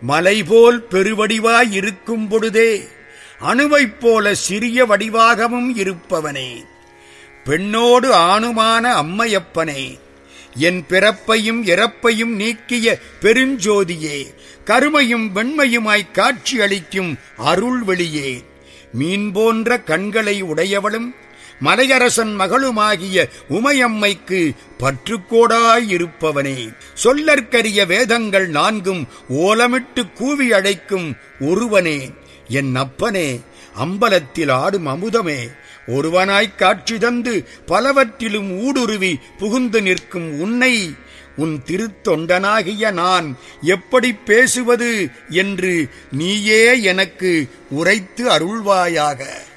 மலைபோல் பெருவடிவாய் இருக்கும் பொழுதே அணுவைப் போல சிறிய வடிவாகவும் இருப்பவனே பெண்ணோடு ஆணுமான அம்மையப்பனே என் பிறப்பையும் இறப்பையும் நீக்கிய பெருஞ்சோதியே கருமையும் வெண்மையுமாய் காட்சி அளிக்கும் அருள் வெளியே மீன் போன்ற கண்களை உடையவளும் மலையரசன் மகளுமாகிய உமையம்மைக்கு பற்றுக்கோடாயிருப்பவனே சொல்லற்கரிய வேதங்கள் நான்கும் ஓலமிட்டு கூவி அழைக்கும் ஒருவனே என் அப்பனே அம்பலத்தில் ஆடும் அமுதமே ஒருவனாய்க் காட்சி தந்து பலவற்றிலும் ஊடுருவி புகுந்து நிற்கும் உன்னை உன் திருத்தொண்டனாகிய நான் எப்படி பேசுவது என்று நீயே எனக்கு உரைத்து அருள்வாயாக